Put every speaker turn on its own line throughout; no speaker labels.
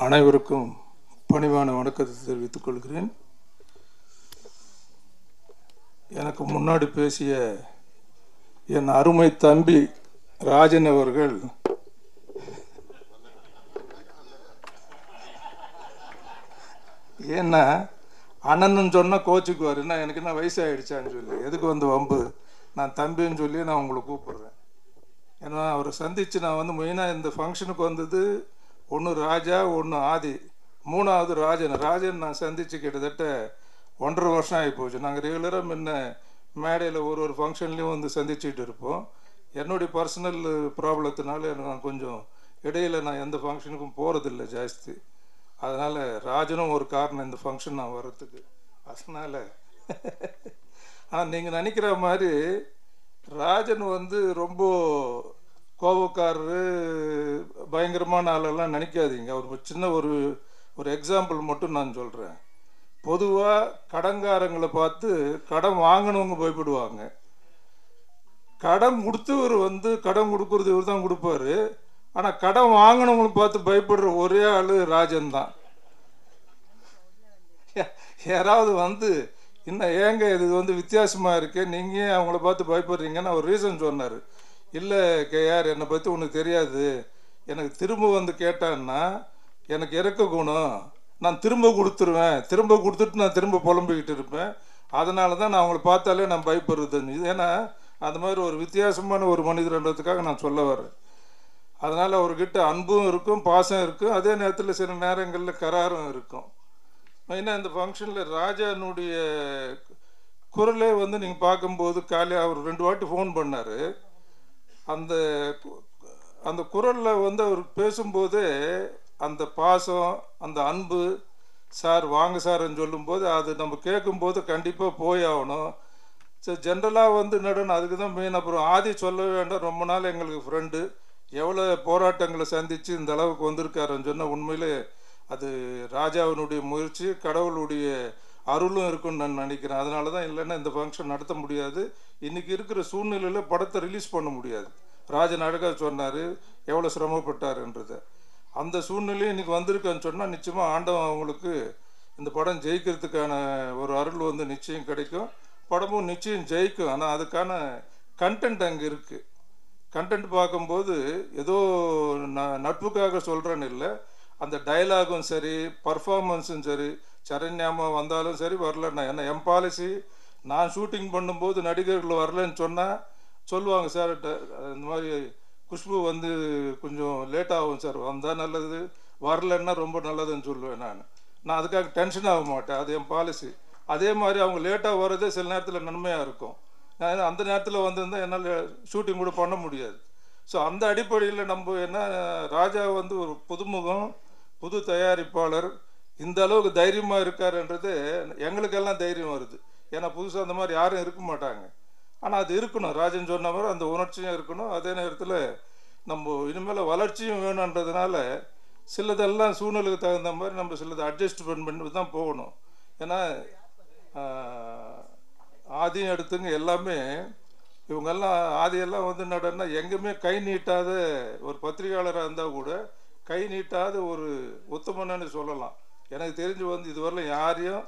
அனைவருக்கும் பணிவான வணக்கத்தை தெரிவித்துக் கொள்கிறேன் எனக்கு முன்னாடி பேசிய என் அருமை தம்பி ராஜன் அவர்கள் ஏன்னா அண்ணன் சொன்னால் கோச்சுக்குவார் என்ன எனக்கு என்ன வயசாகிடுச்சான்னு சொல்லி எதுக்கு வந்து வம்பு நான் தம்பின்னு சொல்லி நான் உங்களை கூப்பிடுறேன் ஏன்னா அவரை சந்தித்து நான் வந்து மெயினாக இந்த ஃபங்க்ஷனுக்கு வந்தது ஒன்று ராஜா ஒன்று ஆதி மூணாவது ராஜன் ராஜன் நான் சந்தித்து கிட்டத்தட்ட ஒன்றரை வருஷம் ஆகி போச்சு நாங்கள் ரெகுலராக முன்ன மேடையில் ஒரு ஒரு ஃபங்க்ஷன்லேயும் வந்து சந்திச்சுட்டு இருப்போம் என்னுடைய பர்சனல் ப்ராப்ளத்தினால எனக்கு நான் கொஞ்சம் இடையில நான் எந்த ஃபங்க்ஷனுக்கும் போகிறதில்ல ஜாஸ்தி அதனால் ராஜனும் ஒரு காரணம் இந்த ஃபங்க்ஷன் நான் வர்றதுக்கு அதனால் ஆனால் நீங்கள் நினைக்கிற மாதிரி ராஜன் வந்து ரொம்ப கோபக்காரரு பயங்கரமான ஆளெல்லாம் நினைக்காதீங்க அவர் ஒரு சின்ன ஒரு ஒரு எக்ஸாம்பிள் மட்டும் நான் சொல்கிறேன் பொதுவாக கடன்காரங்களை பார்த்து கடன் வாங்கினவங்க பயப்படுவாங்க கடன் கொடுத்தவர் வந்து கடன் கொடுக்கறது இவர் தான் கொடுப்பாரு ஆனால் கடன் வாங்கினவங்களை பார்த்து பயப்படுற ஒரே ஆள் ராஜன் தான் யாராவது வந்து இன்னும் ஏங்க இது வந்து வித்தியாசமாக இருக்கு நீங்கள் ஏன் அவங்கள பார்த்து பயப்படுறீங்கன்னு அவர் ரீசன் சொன்னார் இல்லை கேஆர் என்னை பற்றி உனக்கு தெரியாது எனக்கு திரும்ப வந்து கேட்டான்னா எனக்கு இறக்க குணம் நான் திரும்ப கொடுத்துருவேன் திரும்ப கொடுத்துட்டு நான் திரும்ப புலம்பிக்கிட்டு இருப்பேன் அதனால தான் நான் அவங்கள பார்த்தாலே நான் பயப்படுறது ஏன்னா அந்த மாதிரி ஒரு வித்தியாசமான ஒரு மனிதர்ன்றதுக்காக நான் சொல்ல வரேன் அதனால் அவர்கிட்ட அன்பும் இருக்கும் பாசம் இருக்கும் அதே நேரத்தில் சில நேரங்களில் கராரும் இருக்கும் மெயினாக இந்த ஃபங்க்ஷனில் ராஜானுடைய குரலே வந்து நீங்கள் பார்க்கும்போது காலையில் அவர் ரெண்டு வாட்டி ஃபோன் பண்ணார் அந்த அந்த குரலில் வந்து அவர் பேசும்போதே அந்த பாசம் அந்த அன்பு சார் வாங்க சார்ன்னு சொல்லும்போது அது நம்ம கேட்கும்போது கண்டிப்பாக போய் ஆகணும் சரி ஜென்ரலாக வந்து என்னடா அதுக்கு தான் மெயின் அப்புறம் ஆதி சொல்ல வேண்டாம் ரொம்ப நாள் எங்களுக்கு ஃப்ரெண்டு எவ்வளோ போராட்டங்களை சந்தித்து இந்த அளவுக்கு வந்திருக்காருன்னு சொன்னால் உண்மையிலே அது ராஜாவினுடைய முயற்சி கடவுளுடைய அருளும் இருக்குன்னு நான் நினைக்கிறேன் அதனால தான் இல்லைன்னா இந்த ஃபங்க்ஷன் நடத்த முடியாது இன்றைக்கி இருக்கிற சூழ்நிலையில் படத்தை ரிலீஸ் பண்ண முடியாது ராஜன் அழகாக சொன்னார் எவ்வளோ சிரமப்பட்டாருன்றதை அந்த சூழ்நிலையும் இன்றைக்கி வந்திருக்கேன்னு சொன்னால் நிச்சயமாக ஆண்டவன் அவங்களுக்கு இந்த படம் ஜெயிக்கிறதுக்கான ஒரு அருள் வந்து நிச்சயம் கிடைக்கும் படமும் நிச்சயம் ஜெயிக்கும் ஆனால் அதுக்கான கண்டென்ட் அங்கே இருக்குது கண்டென்ட் பார்க்கும்போது ஏதோ ந நட்புக்காக சொல்கிறேன்னு இல்லை அந்த டைலாகும் சரி பர்ஃபார்மன்ஸும் சரி சரண்யாமா வந்தாலும் சரி வரலன்னா என்ன என் பாலிசி நான் ஷூட்டிங் பண்ணும்போது நடிகர்கள் வரலன்னு சொன்னால் சொல்லுவாங்க சார் இந்த மாதிரி குஷ்பு வந்து கொஞ்சம் லேட் ஆகும் சார் வந்தால் நல்லது வரலன்னா ரொம்ப நல்லதுன்னு சொல்லுவேன் நான் நான் அதுக்காக டென்ஷன் ஆக மாட்டேன் அது என் பாலிசி அதே மாதிரி அவங்க லேட்டாக வர்றதே சில நேரத்தில் நன்மையாக இருக்கும் நான் அந்த நேரத்தில் வந்திருந்தால் என்னால் ஷூட்டிங் கூட பண்ண முடியாது ஸோ அந்த அடிப்படையில் நம்ம என்ன ராஜா வந்து ஒரு புதுமுகம் புது தயாரிப்பாளர் இந்த அளவுக்கு தைரியமாக இருக்காருன்றது எங்களுக்கெல்லாம் தைரியம் வருது ஏன்னா புதுசாக அந்த மாதிரி யாரும் இருக்க மாட்டாங்க ஆனால் அது இருக்கணும் ராஜன் சொன்ன மாதிரி அந்த உணர்ச்சியும் இருக்கணும் அதே நேரத்தில் நம்ம இனிமேல் வளர்ச்சியும் வேணுன்றதுனால சிலதெல்லாம் சூழ்நிலைக்கு தகுந்த மாதிரி நம்ம சிலதை அட்ஜஸ்ட்மெண்ட் பண்ணி தான் போகணும் ஏன்னா ஆதியும் எடுத்துங்க எல்லாமே இவங்கெல்லாம் ஆதியெல்லாம் வந்து என்னடனா எங்கேயுமே கை நீட்டாத ஒரு பத்திரிகையாளராக இருந்தால் கூட கை நீட்டாத ஒரு உத்தமன்னு சொல்லலாம் எனக்கு தெரிஞ்சு வந்து இதுவரையிலும் யாரையும்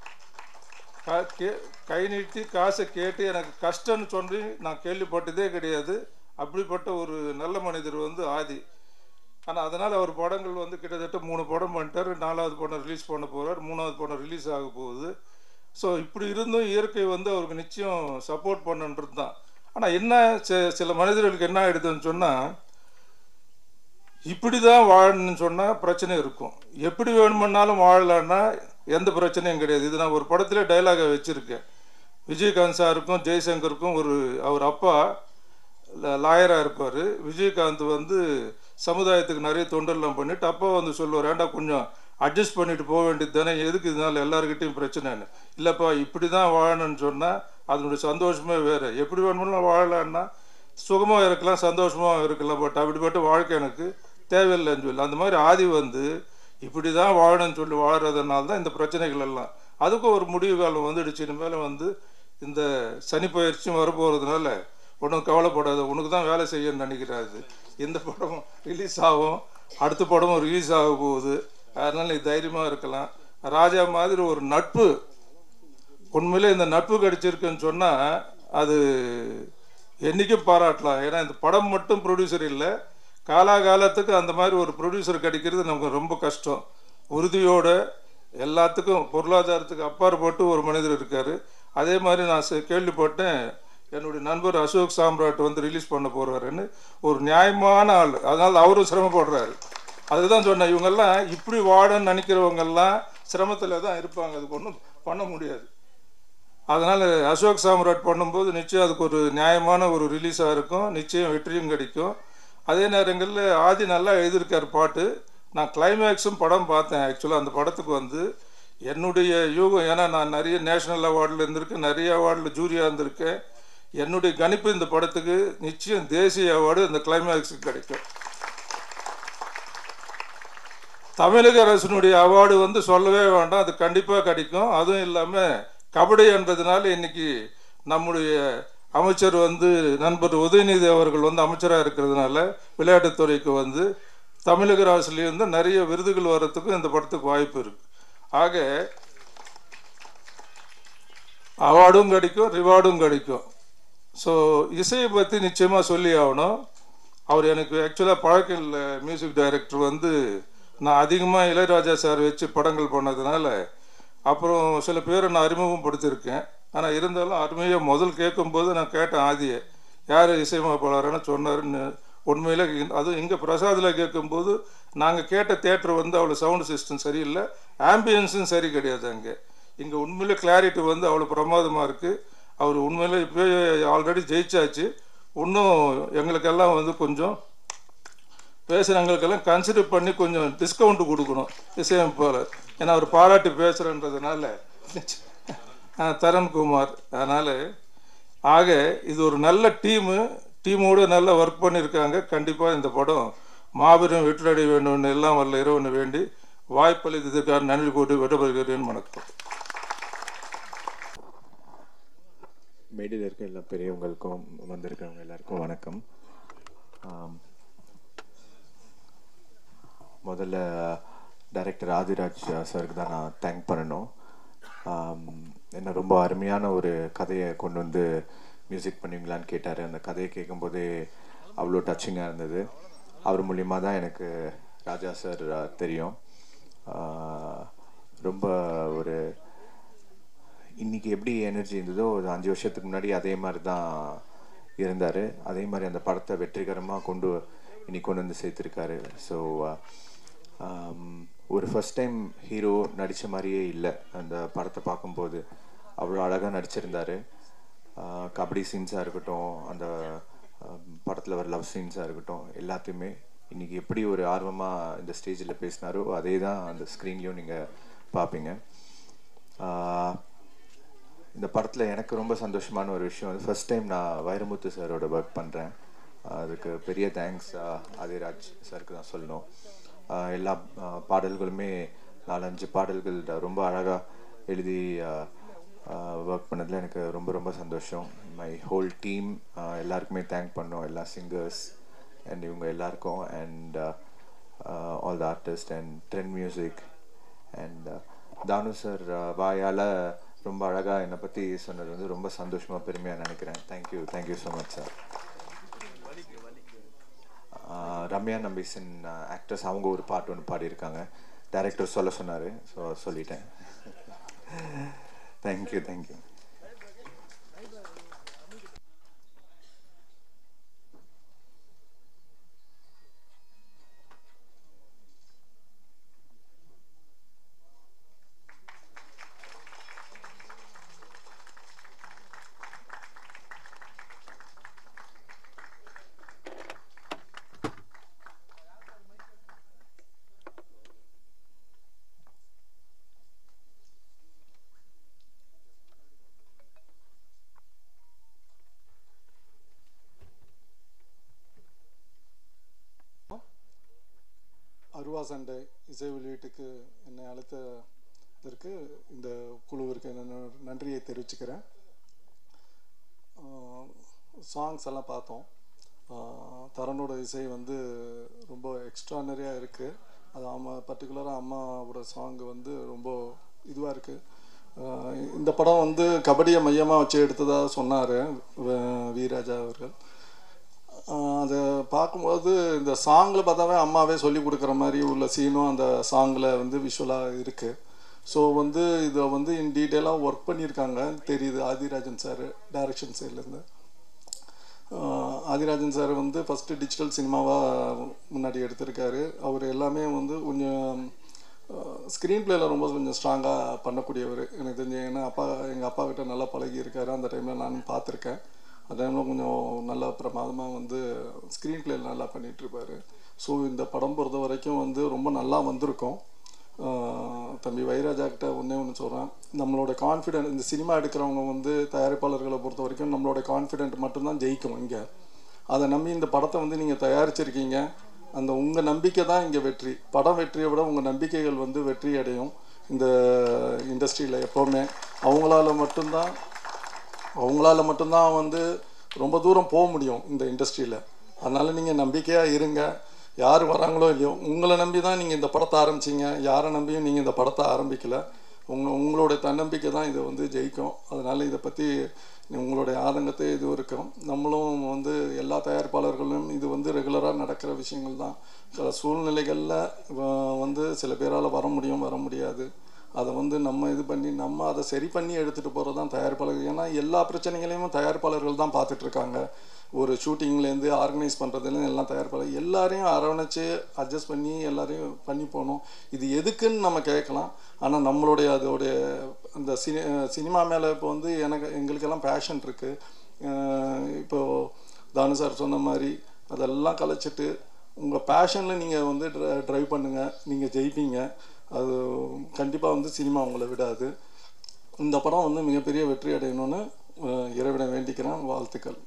கை நீட்டி காசை கேட்டு எனக்கு கஷ்டம்னு சொல்லி நான் கேள்விப்பட்டதே கிடையாது அப்படிப்பட்ட ஒரு நல்ல மனிதர் வந்து ஆதி ஆனால் அதனால் அவர் படங்கள் வந்து கிட்டத்தட்ட மூணு படம் பண்ணிட்டார் நாலாவது படம் ரிலீஸ் பண்ண போகிறார் மூணாவது படம் ரிலீஸ் ஆக போகுது ஸோ இப்படி இருந்தும் இயற்கை வந்து அவருக்கு நிச்சயம் சப்போர்ட் பண்ணுன்றது தான் ஆனால் என்ன சில மனிதர்களுக்கு என்ன ஆகிடுதுன்னு சொன்னால் இப்படி தான் வாழணும்னு சொன்னால் பிரச்சனை இருக்கும் எப்படி வேணுமன்னாலும் வாழலான்னா எந்த பிரச்சனையும் கிடையாது இது நான் ஒரு படத்துல டைலாகை வச்சுருக்கேன் விஜயகாந்த் சாருக்கும் ஜெய்சங்கருக்கும் ஒரு அவர் அப்பா லாயராக இருப்பார் விஜயகாந்த் வந்து சமுதாயத்துக்கு நிறைய தொண்டெல்லாம் பண்ணிட்டு அப்பா வந்து சொல்லுவார் ஏண்டா கொஞ்சம் அட்ஜஸ்ட் பண்ணிட்டு போக வேண்டியது தானே எதுக்கு இதனால எல்லாருக்கிட்டையும் பிரச்சனைன்னு இல்லைப்பா இப்படி தான் வாழணும்னு சொன்னால் அதனுடைய சந்தோஷமே வேறு எப்படி வேணுமெல்லாம் வாழலான்னா சுகமாக இருக்கலாம் சந்தோஷமாக இருக்கலாம் பட் அப்படிப்பட்ட வாழ்க்கை எனக்கு தேவையில்லைன்னு சொல்லி அந்த மாதிரி ஆதி வந்து இப்படி தான் வாழணும்னு சொல்லி வாழறதுனால தான் இந்த பிரச்சனைகள் எல்லாம் அதுக்கும் ஒரு முடிவு காலம் வந்துடுச்சு இனிமேல் வந்து இந்த சனி பயிற்சியும் வரப்போகிறதுனால ஒன்றும் கவலைப்படாத உனக்கு தான் வேலை செய்யணும்னு நினைக்கிறாரு இந்த படமும் ரிலீஸ் ஆகும் அடுத்த படமும் ரிலீஸ் ஆக போகுது அதனால நீ தைரியமாக இருக்கலாம் ராஜா மாதிரி ஒரு நட்பு உண்மையிலே இந்த நட்பு கிடைச்சிருக்குன்னு சொன்னால் அது என்றைக்கும் பாராட்டலாம் ஏன்னா இந்த படம் மட்டும் ப்ரொடியூசர் இல்லை காலாகாலத்துக்கு அந்த மாதிரி ஒரு ப்ரொடியூசர் கிடைக்கிறது நமக்கு ரொம்ப கஷ்டம் உறுதியோட எல்லாத்துக்கும் பொருளாதாரத்துக்கு அப்பாற்பட்டு ஒரு மனிதர் இருக்கார் அதே மாதிரி நான் செ- கேள்விப்பட்டேன் என்னுடைய நண்பர் அசோக் சாம்ராட் வந்து ரிலீஸ் பண்ண போகிறாருன்னு ஒரு நியாயமான ஆள் அதனால் அவரும் சிரமப்படுறாரு அதுதான் சொன்னேன் இவங்கெல்லாம் இப்படி வாடன்னு நினைக்கிறவங்கெல்லாம் சிரமத்தில் தான் இருப்பாங்க அதுக்கு ஒன்றும் பண்ண முடியாது அதனால் அசோக் சாம்ராட் பண்ணும்போது நிச்சயம் அதுக்கு ஒரு நியாயமான ஒரு ரிலீஸாக இருக்கும் நிச்சயம் வெற்றியும் கிடைக்கும் அதே நேரங்களில் ஆதி நல்லா எழுதியிருக்கார் பாட்டு நான் கிளைமேக்ஸும் படம் பார்த்தேன் ஆக்சுவலாக அந்த படத்துக்கு வந்து என்னுடைய யூகம் ஏன்னா நான் நிறைய நேஷனல் அவார்டில் இருந்திருக்கேன் நிறைய அவார்டில் ஜூரியாக இருந்திருக்கேன் என்னுடைய கணிப்பு இந்த படத்துக்கு நிச்சயம் தேசிய அவார்டு இந்த கிளைமேக்ஸுக்கு கிடைக்கும் தமிழக அரசினுடைய அவார்டு வந்து சொல்லவே வேண்டாம் அது கண்டிப்பாக கிடைக்கும் அதுவும் இல்லாமல் கபடி என்றதுனால இன்னைக்கு நம்முடைய அமைச்சர் வந்து நண்பர் உதயநிதி அவர்கள் வந்து அமைச்சராக இருக்கிறதுனால விளையாட்டுத்துறைக்கு வந்து தமிழக அரசுலேருந்து நிறைய விருதுகள் வர்றதுக்கும் இந்த படத்துக்கு வாய்ப்பு இருக்கு ஆக அவார்டும் கிடைக்கும் ரிவார்டும் கிடைக்கும் ஸோ இசையை பற்றி நிச்சயமாக சொல்லி ஆகணும் அவர் எனக்கு ஆக்சுவலாக பழக்கம் இல்லை மியூசிக் டைரக்டர் வந்து நான் அதிகமாக இளையராஜா சார் வச்சு படங்கள் பண்ணதுனால அப்புறம் சில பேரை நான் அறிமுகப்படுத்தியிருக்கேன் ஆனால் இருந்தாலும் அருமையாக முதல் கேட்கும்போது நான் கேட்டேன் ஆதியை யார் இசையமைப்பாளர்னு சொன்னாருன்னு உண்மையில் அதுவும் இங்கே பிரசாதில் கேட்கும்போது நாங்கள் கேட்ட தேட்டர் வந்து அவ்வளோ சவுண்ட் சிஸ்டம் சரியில்லை ஆம்பியன்ஸும் சரி கிடையாது அங்கே இங்கே உண்மையிலே கிளாரிட்டி வந்து அவ்வளோ பிரமாதமாக இருக்குது அவர் உண்மையிலே இப்போ ஆல்ரெடி ஜெயிச்சாச்சு இன்னும் எங்களுக்கெல்லாம் வந்து கொஞ்சம் பேசுகிறவங்களுக்கெல்லாம் கன்சிடர் பண்ணி கொஞ்சம் டிஸ்கவுண்ட் கொடுக்கணும் இசையமைப்பாளர் ஏன்னா அவர் பாராட்டி பேசுகிறன்றதுனால தரண்குமார் அதனால் ஆக இது ஒரு நல்ல டீமு டீமோடு நல்லா ஒர்க் பண்ணியிருக்காங்க கண்டிப்பாக இந்த படம் மாபெரும் வெற்றியடைய வேண்டும்னு எல்லாம் வரல இறைவனை வேண்டி வாய்ப்பளித்ததற்காக நன்றி கூட்டி விடைபெறுகிறேன் வணக்கம்
மேடையில் இருக்க எல்லா பெரியவங்களுக்கும் வந்திருக்கிறவங்க எல்லாருக்கும் வணக்கம் ஆம், முதல்ல டைரக்டர் ஆதிராஜ் சாருக்கு தான் நான் தேங்க் பண்ணணும் ஆம், என்ன ரொம்ப அருமையான ஒரு கதையை கொண்டு வந்து மியூசிக் பண்ணுவீங்களான்னு கேட்டார் அந்த கதையை கேட்கும்போதே அவ்வளோ டச்சிங்காக இருந்தது அவர் மூலியமா தான் எனக்கு ராஜா சார் தெரியும் ஆ, ரொம்ப ஒரு இன்னைக்கு எப்படி எனர்ஜி இருந்ததோ ஒரு அஞ்சு வருஷத்துக்கு முன்னாடி அதே மாதிரி தான் இருந்தார் அதே மாதிரி அந்த படத்தை வெற்றிகரமாக கொண்டு இன்னைக்கு கொண்டு வந்து சேர்த்துருக்காரு ஸோ ஒரு ஃபர்ஸ்ட் டைம் ஹீரோ நடித்த மாதிரியே இல்லை அந்த படத்தை பார்க்கும்போது அவ்வளோ அழகாக நடிச்சிருந்தாரு ஆஹ் கபடி சீன்ஸாக இருக்கட்டும் அந்த படத்தில் வர லவ் சீன்ஸாக இருக்கட்டும் எல்லாத்தையுமே இன்னைக்கு எப்படி ஒரு ஆர்வமாக இந்த ஸ்டேஜில் பேசினாரோ அதே தான் அந்த ஸ்க்ரீன்லேயும் நீங்கள் பார்ப்பீங்க ஆஹ் இந்த படத்தில் எனக்கு ரொம்ப சந்தோஷமான ஒரு விஷயம் வந்து ஃபர்ஸ்ட் டைம் நான் வைரமுத்து சாரோட ஒர்க் பண்ணுறேன் அதுக்கு பெரிய தேங்க்ஸ் ஆதிராஜ் சாருக்கு தான் சொல்லணும் ஆஹ் எல்லா ஆஹ் பாடல்களுமே நாலஞ்சு பாடல்கள் ரொம்ப அழகாக எழுதி ஒர்க் பண்ணதில் எனக்கு ரொம்ப ரொம்ப சந்தோஷம் மை ஹோல் டீம் எல்லாருக்குமே தேங்க் பண்ணோம் எல்லா சிங்கர்ஸ் அண்ட் இவங்க எல்லாருக்கும் and all the artist and trend music and Thanu sir வாயால் ரொம்ப அழகாக என்னை பற்றி சொன்னது வந்து ரொம்ப சந்தோஷமாக பெருமையாக நினைக்கிறேன் thank you thank you so much sir Ramya Nambeesan actress அவங்க ஒரு பாட்டு ஒன்று பாடியிருக்காங்க டைரக்டர் சொல்ல சொன்னார் ஸோ சொல்லிட்டேன் தேங்க்யூ தேங்க்யூ
அருவா சண்டை இசை வெளியீட்டுக்கு என்னை அழைத்ததற்கு இந்த குழுவிற்கு என்ன நன்றியை தெரிவிச்சுக்கிறேன் சாங்ஸ் எல்லாம் பார்த்தோம் ஆஹ் தரனோட இசை வந்து ரொம்ப எக்ஸ்ட்ரானரியாக இருக்குது அது அம்மா பர்டிகுலராக அம்மாவோட சாங் வந்து ரொம்ப இதுவாக இருக்குது இந்த படம் வந்து கபடியை மையமாக வச்சு எடுத்ததாக சொன்னார் வீராஜா அவர்கள் ஆஹ் அதை பார்க்கும்போது இந்த சாங்கில் பார்த்தாவே அம்மாவே சொல்லி கொடுக்குற மாதிரி உள்ள சீனும் அந்த சாங்கில் வந்து விஷுவலாக இருக்குது ஸோ வந்து இதை வந்து இன் டீட்டெயிலாக ஒர்க் பண்ணியிருக்காங்க தெரியுது ஆதிராஜன் சார் டைரக்ஷன் சைட்லேருந்து ஆதிராஜன் சார் வந்து ஃபஸ்ட்டு டிஜிட்டல் சினிமாவாக முன்னாடி எடுத்திருக்காரு அவர் எல்லாமே வந்து கொஞ்சம் ஸ்க்ரீன் பிளேல ரொம்ப கொஞ்சம் ஸ்ட்ராங்காக பண்ணக்கூடியவர் எனக்கு தெரிஞ்சு ஏன்னா அப்பா எங்கள் அப்பா கிட்ட நல்லா பழகி இருக்காரு அந்த டைமில் நானும் பார்த்துருக்கேன் அந்த டைமில் கொஞ்சம் நல்லா பிரமாதமாக வந்து ஸ்க்ரீன் பிளேல நல்லா பண்ணிட்டு இருப்பாரு ஸோ இந்த படம் பொறுத்த வரைக்கும் வந்து ரொம்ப நல்லா வந்திருக்கும் ஆஹ் தம்பி வைராஜா கிட்ட ஒன்றே ஒன்று சொல்கிறேன் நம்மளோட கான்ஃபிடென்ட் இந்த சினிமா எடுக்கிறவங்க வந்து தயாரிப்பாளர்களை பொறுத்த வரைக்கும் நம்மளோட கான்ஃபிடென்ட் மட்டும்தான் ஜெயிக்கும் இங்கே அதை நம்பி இந்த படத்தை வந்து நீங்கள் தயாரிச்சிருக்கீங்க அந்த உங்கள் நம்பிக்கை தான் இங்கே வெற்றி படம் வெற்றியை விட உங்கள் நம்பிக்கைகள் வந்து வெற்றி அடையும் இந்த இண்டஸ்ட்ரியில் எப்போவுமே அவங்களால மட்டும்தான் அவங்களால மட்டும்தான் வந்து ரொம்ப தூரம் போக முடியும் இந்த இண்டஸ்ட்ரியில் அதனால் நீங்கள் நம்பிக்கையாக இருங்க யார் வராங்களோ இல்லையோ உங்களை நம்பி தான் நீங்கள் இந்த படத்தை ஆரம்பிச்சீங்க யாரை நம்பியும் நீங்கள் இந்த படத்தை ஆரம்பிக்கல உங்கள் உங்களுடைய தன்னம்பிக்கை தான் இதை வந்து ஜெயிக்கும் அதனால் இதை பற்றி உங்களுடைய ஆதங்கத்தை இது இருக்கும் நம்மளும் வந்து எல்லா தயாரிப்பாளர்களும் இது வந்து ரெகுலராக நடக்கிற விஷயங்கள் தான் சில சூழ்நிலைகளில் வந்து சில பேரால் வர முடியும் வர முடியாது அதை வந்து நம்ம இது பண்ணி நம்ம அதை சரி பண்ணி எடுத்துகிட்டு போகிறது தான் தயாரிப்பாளர்கள் ஏன்னா எல்லா பிரச்சனைகளையும் தயாரிப்பாளர்கள் தான் பார்த்துட்டு இருக்காங்க ஒரு ஷூட்டிங்லேருந்து ஆர்கனைஸ் பண்ணுறதுலேருந்து எல்லாம் தயாரிப்பாளர் எல்லாரையும் அரவணைச்சு அட்ஜஸ்ட் பண்ணி எல்லாரையும் பண்ணி போகணும் இது எதுக்குன்னு நம்ம கேட்கலாம் ஆனால் நம்மளுடைய அதோடைய அந்த சினி சினிமா மேலே இப்போ வந்து எனக்கு எங்களுக்கெல்லாம் பேஷன் இருக்குது இப்போது தானு சார் சொன்ன மாதிரி அதெல்லாம் கலைச்சிட்டு உங்கள் பேஷனில் நீங்கள் வந்து ட்ரைவ் பண்ணுங்கள் நீங்கள் ஜெயிப்பீங்க அது கண்டிப்பாக வந்து சினிமா உங்களை விடாது இந்த படம் வந்து மிகப்பெரிய வெற்றி அடையணும்னு அஹ், இறைவனை வேண்டிக்கிறேன் வாழ்த்துக்கள்